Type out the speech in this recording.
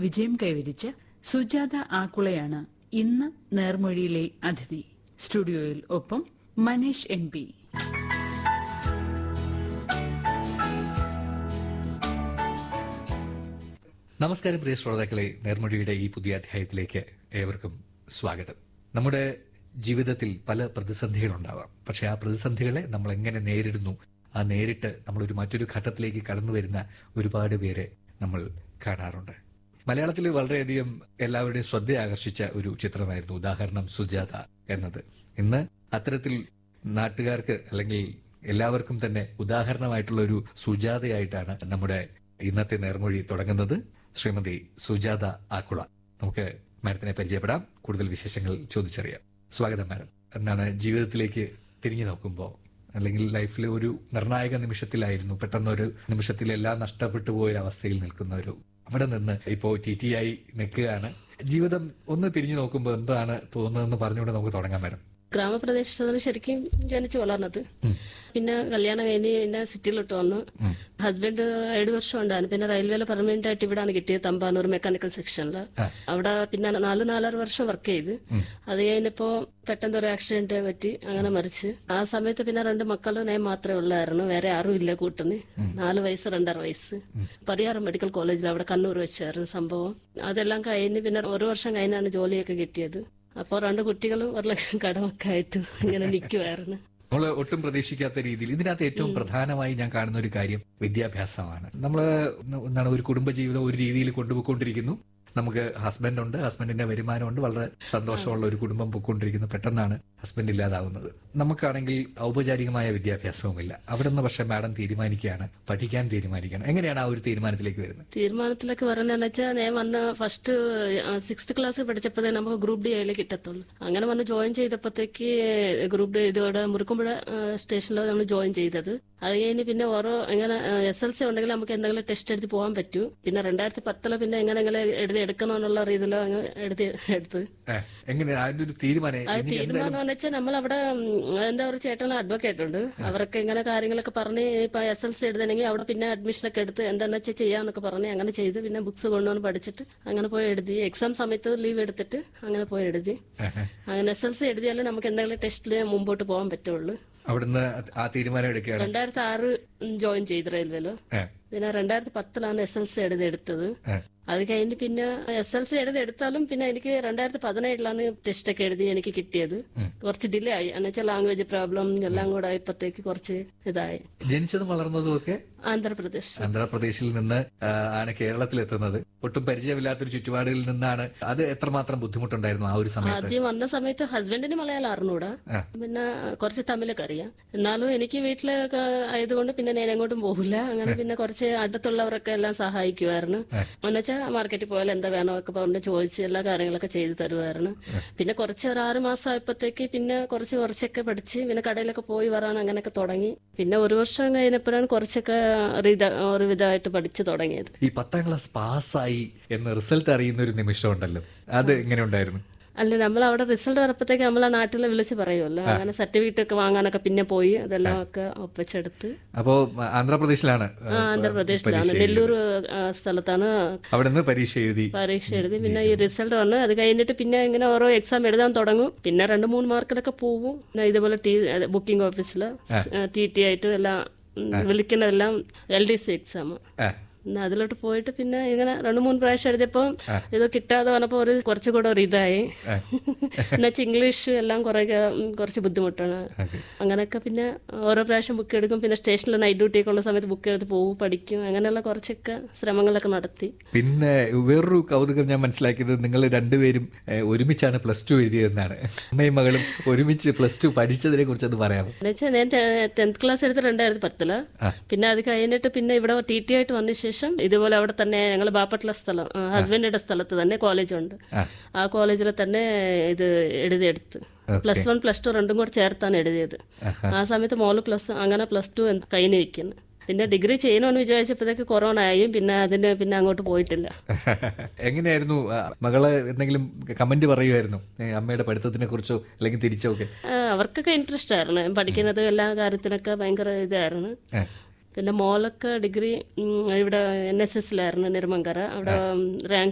വിജയം കൈവരിച്ച സുജാത ആക്കുളയാണ് ഇന്ന് നേർമൊഴിയിലെ അതിഥി സ്റ്റുഡിയോയിൽ ഒപ്പം മനീഷ് എം പി നമസ്കാരം പ്രിയ ശ്രോതാക്കളെ നേർമൊഴിയുടെ ഈ പുതിയ അധ്യായത്തിലേക്ക് ഏവർക്കും സ്വാഗതം നമ്മുടെ ജീവിതത്തിൽ പല പ്രതിസന്ധികളുണ്ടാവാം പക്ഷെ ആ പ്രതിസന്ധികളെ നമ്മൾ എങ്ങനെ നേരിടുന്നു ആ നേരിട്ട് നമ്മൾ ഒരു മറ്റൊരു ഘട്ടത്തിലേക്ക് കടന്നു വരുന്ന ഒരുപാട് പേരെ നമ്മൾ കാണാറുണ്ട് മലയാളത്തിൽ വളരെയധികം എല്ലാവരുടെയും ശ്രദ്ധ ആകർഷിച്ച ഒരു ചിത്രമായിരുന്നു ഉദാഹരണം സുജാത എന്നത് ഇന്ന് അത്തരത്തിൽ നാട്ടുകാർക്ക് അല്ലെങ്കിൽ എല്ലാവർക്കും തന്നെ ഉദാഹരണമായിട്ടുള്ള ഒരു സുജാതയായിട്ടാണ് നമ്മുടെ ഇന്നത്തെ നേർമൊഴി തുടങ്ങുന്നത് ശ്രീമതി സുജാത ആക്കുള നമുക്ക് മാഡത്തിനെ പരിചയപ്പെടാം കൂടുതൽ വിശേഷങ്ങൾ ചോദിച്ചറിയാം സ്വാഗതം മാഡം എന്നാണ് ജീവിതത്തിലേക്ക് തിരിഞ്ഞു നോക്കുമ്പോൾ അല്ലെങ്കിൽ ലൈഫിലെ ഒരു നിർണായക നിമിഷത്തിലായിരുന്നു പെട്ടെന്നൊരു നിമിഷത്തിൽ എല്ലാം നഷ്ടപ്പെട്ടു പോയ അവസ്ഥയിൽ നിൽക്കുന്ന ഒരു അവിടെ നിന്ന് ഇപ്പോ ടി ടി ആയി നിൽക്കുകയാണ് ജീവിതം ഒന്ന് തിരിഞ്ഞു നോക്കുമ്പോൾ എന്താണ് തോന്നുന്നതെന്ന് പറഞ്ഞുകൊണ്ട് നമുക്ക് തുടങ്ങാം മാഡം ഗ്രാമപ്രദേശത്താണ് ശരിക്കും ജനിച്ചു വളർന്നത് പിന്നെ കല്യാണം കഴിഞ്ഞ് പിന്നെ സിറ്റിയിലോട്ട് വന്നു ഹസ്ബൻഡ് ഏഴ് വർഷം ഉണ്ടായിരുന്നു പിന്നെ റെയിൽവേയിൽ പെർമനന്റ് ആയിട്ട് ഇവിടാണ് കിട്ടിയത് തമ്പാനൂർ മെക്കാനിക്കൽ സെക്ഷനിൽ അവിടെ പിന്നെ നാല് നാലര വർഷം വർക്ക് ചെയ്ത് അത് കഴിഞ്ഞപ്പോ പെട്ടെന്ന് ഒരു ആക്സിഡന്റ് പറ്റി അങ്ങനെ മരിച്ച് ആ സമയത്ത് പിന്നെ രണ്ട് മക്കളുടെ നെയ്മ് മാത്രമേ ഉള്ളായിരുന്നു വേറെ ആരും ഇല്ല കൂട്ടിന് നാല് വയസ്സ് രണ്ടര വയസ്സ് പരിയാരം മെഡിക്കൽ കോളേജിൽ അവിടെ കണ്ണൂർ വെച്ചായിരുന്നു സംഭവം അതെല്ലാം കഴിഞ്ഞ് പിന്നെ ഒരു വർഷം കഴിഞ്ഞാണ് ജോലിയൊക്കെ കിട്ടിയത് അപ്പോൾ രണ്ട് കുട്ടികളും ഒരു ലക്ഷം കടമൊക്കെ ആയിട്ട് ഇങ്ങനെ നിൽക്കുമായിരുന്നു നമ്മൾ ഒട്ടും പ്രതീക്ഷിക്കാത്ത രീതിയിൽ ഇതിനകത്ത് ഏറ്റവും പ്രധാനമായി ഞാൻ കാണുന്ന ഒരു കാര്യം വിദ്യാഭ്യാസമാണ് നമ്മൾ എന്താണ് ഒരു കുടുംബജീവിതം ഒരു രീതിയിൽ കൊണ്ടുപോയിക്കൊണ്ടിരിക്കുന്നു നമുക്ക് ഹസ്ബൻഡ് ഉണ്ട് ഹസ്ബൻഡിന്റെ വരുമാനമുണ്ട് വളരെ സന്തോഷമുള്ള ഒരു കുടുംബം പൊയ്ക്കൊണ്ടിരിക്കുന്നു പെട്ടെന്നാണ് ഹസ്ബൻഡ് ഇല്ലാതാവുന്നത് നമുക്കാണെങ്കിൽ ഔപചാരികമായ വിദ്യാഭ്യാസവുമില്ല അവിടെ നിന്ന് പക്ഷെ മാഡം തീരുമാനിക്കുകയാണ് പഠിക്കാൻ തീരുമാനിക്കുകയാണ് എങ്ങനെയാണ് ആ ഒരു തീരുമാനത്തിലേക്ക് വരുന്നത് തീരുമാനത്തിലൊക്കെ പറഞ്ഞതെന്ന് വെച്ചാൽ ഞാൻ വന്ന ഫസ്റ്റ് സിക്സ്ത് ക്ലാസ് പഠിച്ചപ്പോഴേ നമുക്ക് ഗ്രൂപ്പ് ഡി അതിൽ കിട്ടത്തുള്ളൂ അങ്ങനെ വന്ന് ജോയിൻ ചെയ്തപ്പോഴത്തേക്ക് ഗ്രൂപ്പ് ഡി ഇതോടെ മുറുക്കുമ്പുഴ സ്റ്റേഷനിൽ നമ്മൾ ജോയിൻ ചെയ്തത് അത് കഴിഞ്ഞ് പിന്നെ ഓരോ ഇങ്ങനെ എസ് എൽ സി ഉണ്ടെങ്കിൽ നമുക്ക് എന്തെങ്കിലും ടെസ്റ്റ് എഴുതി പോകാൻ പറ്റൂ പിന്നെ രണ്ടായിരത്തി പത്തില് പിന്നെ എങ്ങനെയെങ്കിലും എഴുതി എടുക്കണമെന്നുള്ള രീതിയിൽ അങ്ങ് എഴുതി എടുത്ത് ഏ, എങ്ങനെ അതിന്റെ ഒരു തീരുമാനം അത് ഇനി തീരുമാനം എന്ന് വെച്ചാൽ നമ്മൾ അവിടെ എന്താ ഒരു ചേട്ടൻ അഡ്വക്കേറ്റ് ഉണ്ട് അവർക്ക് ഇങ്ങനെ കാര്യങ്ങളൊക്കെ പറഞ്ഞ് ഇപ്പൊ എസ് എൽ സി എഴുതണമെങ്കിൽ അവിടെ പിന്നെ അഡ്മിഷനൊക്കെ എടുത്ത് എന്താണെന്ന് വെച്ചാൽ ചെയ്യാന്നൊക്കെ പറഞ്ഞ് അങ്ങനെ ചെയ്ത് പിന്നെ ബുക്സ് കൊണ്ടുവന്ന് പഠിച്ചിട്ട് അങ്ങനെ പോയി എഴുതി എക്സാം സമയത്ത് ലീവ് എടുത്തിട്ട് അങ്ങനെ പോയി എഴുതി ഏഹ്, അങ്ങനെ എസ് എൽ സി എഴുതിയാലേ നമുക്ക് എന്തെങ്കിലും ടെസ്റ്റിൽ മുമ്പോട്ട് പോകാൻ പറ്റുള്ളൂ അവിടുന്ന് ആ തീരുമാനം എടുക്കുകയാണ് രണ്ടായിരത്തി ആറ് ജോയിൻ ചെയ്ത് റെയിൽവേയില് ഏ, പിന്നെ രണ്ടായിരത്തി പത്തിലാണ് എസ് എൽ സി എഴുതി എടുത്തത് ഏ. അത് കഴിഞ്ഞ് പിന്നെ എസ് എൽ സി എഴുതി എടുത്താലും പിന്നെ എനിക്ക് രണ്ടായിരത്തി പതിനേഴിലാണ് ടെസ്റ്റ് ഒക്കെ എഴുതി എനിക്ക് കിട്ടിയത് കുറച്ച് ഡിലേ ആയി എന്നുവെച്ചാൽ ലാംഗ്വേജ് പ്രോബ്ലം എല്ലാം കൂടെ ആയപ്പോഴത്തേക്ക് കുറച്ച് ഇതായി ജനിച്ചതും വളർന്നതും ഒക്കെ ആന്ധ്രാപ്രദേശ് ആന്ധ്രാപ്രദേശിൽ നിന്ന് ആ, ആണ് കേരളത്തിലെത്തുന്നത് ഒട്ടും പരിചയമില്ലാത്തൊരു ചുറ്റുപാടിൽ നിന്നാണ് അത് എത്രമാത്രം ബുദ്ധിമുട്ടുണ്ടായിരുന്നു ആ ഒരു സമയത്ത് ആദ്യം വന്ന സമയത്ത് ഹസ്ബൻഡിന് മലയാളം അറിഞ്ഞൂടാ ആ. പിന്നെ കുറച്ച് തമിഴൊക്കെ അറിയാം എന്നാലും എനിക്ക് വീട്ടിലൊക്കെ ആയതുകൊണ്ട് പിന്നെ ഞാൻ എങ്ങോട്ടും പോകില്ല അങ്ങനെ പിന്നെ കുറച്ച് അടുത്തുള്ളവരൊക്കെ എല്ലാം സഹായിക്കുമായിരുന്നു എന്നുവെച്ചാൽ മാർക്കറ്റിൽ പോയാൽ എന്താ വേണോ ഒക്കെ പറഞ്ഞ് ചോദിച്ച് എല്ലാ കാര്യങ്ങളൊക്കെ ചെയ്തു തരുമായിരുന്നു പിന്നെ കുറച്ച് ഒരു ആറ് മാസം ആയപ്പോഴത്തേക്ക് പിന്നെ കുറച്ച് കുറച്ചൊക്കെ പഠിച്ച് പിന്നെ കടയിലൊക്കെ പോയി വരാൻ അങ്ങനെയൊക്കെ തുടങ്ങി പിന്നെ ഒരു വർഷം കഴിഞ്ഞപ്പോഴാണ് കുറച്ചൊക്കെ ഒരു ഇത- ഒരു വിധമായിട്ട് പഠിച്ചു തുടങ്ങിയത് ഈ പത്താം ക്ലാസ് പാസ്സായി എന്ന് റിസൾട്ട് അറിയുന്ന ഒരു നിമിഷം ഉണ്ടല്ലോ അത് എങ്ങനെ ഉണ്ടായിരുന്നു അല്ല നമ്മൾ അവിടെ റിസൾട്ട് വരപ്പോഴത്തേക്ക് നമ്മൾ ആ നാട്ടിൽ വിളിച്ച് പറയുമല്ലോ അങ്ങനെ സർട്ടിഫിക്കറ്റ് ഒക്കെ വാങ്ങാനൊക്കെ പിന്നെ പോയി അതെല്ലാം ഒക്കെ ഒപ്പിച്ചെടുത്ത് അപ്പോ ആന്ധ്രാപ്രദേശിലാണ് ആ, ആ, ആന്ധ്രാപ്രദേശിലാണ് നെല്ലൂർ ആ, സ്ഥലത്താണ് അവിടെ നിന്ന് പരീക്ഷ എഴുതി പരീക്ഷ എഴുതി പിന്നെ ഈ റിസൾട്ട് വന്ന് അത് കഴിഞ്ഞിട്ട് പിന്നെ ഇങ്ങനെ ഓരോ എക്സാം എഴുതാൻ തുടങ്ങും പിന്നെ രണ്ട് മൂന്ന് മാർക്കിലൊക്കെ പോവും പിന്നെ ഇതുപോലെ ടി ബുക്കിംഗ് ഓഫീസിൽ ടി ടി ആയിട്ട് എല്ലാം ഉം, വിളിക്കുന്നതെല്ലാം എൽ ഡി സി എക്സാം ആ, പിന്നെ അതിലോട്ട് പോയിട്ട് പിന്നെ ഇങ്ങനെ രണ്ട് മൂന്ന് പ്രാവശ്യം എഴുതിയപ്പോൾ ഇത് കിട്ടാതെ വന്നപ്പോൾ ഒരു കുറച്ചുകൂടെ ഒരു ഇതായി എന്നുവെച്ചാൽ ഇംഗ്ലീഷ് എല്ലാം കുറെ കുറച്ച് ബുദ്ധിമുട്ടാണ് അങ്ങനെയൊക്കെ പിന്നെ ഓരോ പ്രാവശ്യം ബുക്ക് എടുക്കും പിന്നെ സ്റ്റേഷനിൽ നൈറ്റ് ഡ്യൂട്ടി ഒക്കെ ഉള്ള സമയത്ത് ബുക്ക് എടുത്ത് പോകും പഠിക്കും അങ്ങനെയുള്ള കുറച്ചൊക്കെ ശ്രമങ്ങളൊക്കെ നടത്തി പിന്നെ വേറൊരു കൗതുകം ഞാൻ മനസ്സിലാക്കിയത് നിങ്ങൾ രണ്ടുപേരും ഏ, ഒരുമിച്ചാണ് പ്ലസ് ടു എഴുതിയതെന്നാണ് അമ്മയും മകളും ഒരുമിച്ച് പ്ലസ് ടു പഠിച്ചതിനെ കുറിച്ച് അത് പറയാമോ എന്നുവെച്ചാൽ ഞാൻ ടെൻത്ത് ക്ലാസ് എടുത്ത് രണ്ടായിരത്തി പത്തില് പിന്നെ അത് കഴിഞ്ഞിട്ട് പിന്നെ ഇവിടെ ടി ടി ആയിട്ട് വന്ന ശേഷം ഇതുപോലെ അവിടെ തന്നെ ഞങ്ങൾ ബാപ്പട്ടുള്ള സ്ഥലം ആ, ഹസ്ബൻഡിന്റെ സ്ഥലത്ത് തന്നെ കോളേജുണ്ട് ആ. ആ കോളേജിൽ തന്നെ ഇത് എഴുതിയെടുത്ത് പ്ലസ് വൺ പ്ലസ് ടു രണ്ടും കൂടെ ചേർത്താണ് എഴുതിയത് ആ സമയത്ത് മോള് പ്ലസ് അങ്ങനെ പ്ലസ് ടു കഴിഞ്ഞ് നിൽക്കുന്നു പിന്നെ ഡിഗ്രി ചെയ്യണമെന്ന് വിചാരിച്ചപ്പോഴത്തേക്ക് കൊറോണ ആയി പിന്നെ അതിന് പിന്നെ അങ്ങോട്ട് പോയിട്ടില്ല എങ്ങനെയായിരുന്നു ആ, മകള് എന്തെങ്കിലും കമന്റ് പറയുമായിരുന്നു അമ്മയുടെ പഠിത്തത്തിനെ കുറിച്ചോ അല്ലെങ്കിൽ തിരിച്ചോ ഒക്കെ ആ, അവർക്കൊക്കെ ഇൻട്രസ്റ്റ് ആയിരുന്നു പഠിക്കുന്നത് എല്ലാ കാര്യത്തിനൊക്കെ ഭയങ്കര ഇതായിരുന്നു ഏ. പിന്നെ മോളൊക്കെ ഡിഗ്രി ഉം, ഇവിടെ എൻ എസ് എസിലായിരുന്നു നെരുമങ്കര അവിടെ റാങ്ക്